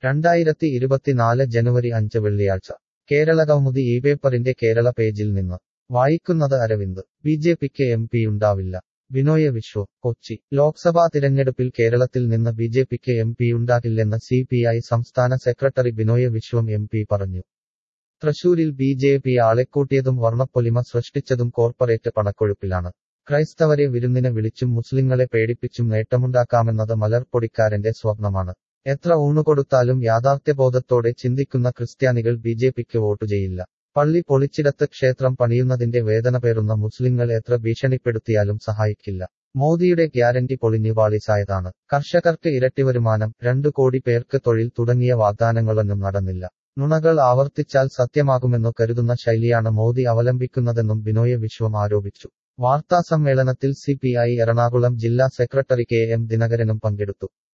രണ്ടായിരത്തി ഇരുപത്തിനാല് ജനുവരി അഞ്ച് വെള്ളിയാഴ്ച കേരളകൗമുദി ഈ പേപ്പറിന്റെ കേരള പേജിൽ നിന്ന് വായിക്കുന്നത് അരവിന്ദ് ബി ജെ പിക്ക് എം പിയുണ്ടാവില്ല ബിനോയ് വിശ്വം കൊച്ചി ലോക്സഭാ തിരഞ്ഞെടുപ്പിൽ കേരളത്തിൽ നിന്ന് ബി ജെ പിക്ക് എം പിയുണ്ടാകില്ലെന്ന് സി പി ഐ സംസ്ഥാന സെക്രട്ടറി ബിനോയ് വിശ്വം എം പി പറഞ്ഞു തൃശൂരിൽ ബി ജെ പി ആളെക്കൂട്ടിയതും വർണ്ണപ്പൊലിമ സൃഷ്ടിച്ചതും കോർപ്പറേറ്റ് പണക്കൊഴുപ്പിലാണ് ക്രൈസ്തവരെ വിരുന്നിന് വിളിച്ചും മുസ്ലിങ്ങളെ പേടിപ്പിച്ചും നേട്ടമുണ്ടാക്കാമെന്നത് മലർപ്പൊടിക്കാരന്റെ സ്വപ്നമാണ് എത്ര ഊണുകൊടുത്താലും യാഥാർത്ഥ്യബോധത്തോടെ ചിന്തിക്കുന്ന ക്രിസ്ത്യാനികൾ ബി ജെ പിക്ക് വോട്ടു ചെയ്യില്ല പള്ളി പൊളിച്ചിടത്ത് ക്ഷേത്രം പണിയുന്നതിന്റെ വേദന പേറുന്ന മുസ്ലിങ്ങൾ എത്ര ഭീഷണിപ്പെടുത്തിയാലും സഹായിക്കില്ല മോദിയുടെ ഗ്യാരണ്ടി പൊളിഞ്ഞു പാളിസായതാണ് കർഷകർക്ക് ഇരട്ടി വരുമാനം രണ്ടു കോടി പേർക്ക് തൊഴിൽ തുടങ്ങിയ വാഗ്ദാനങ്ങളൊന്നും നടന്നില്ല നുണകൾ ആവർത്തിച്ചാൽ സത്യമാകുമെന്നു കരുതുന്ന ശൈലിയാണ് മോദി അവലംബിക്കുന്നതെന്നും ബിനോയ് വിശ്വം ആരോപിച്ചു വാർത്താസമ്മേളനത്തിൽ സി പി ഐ എറണാകുളം ജില്ലാ സെക്രട്ടറി കെ എം ദിനകരനും പങ്കെടുത്തു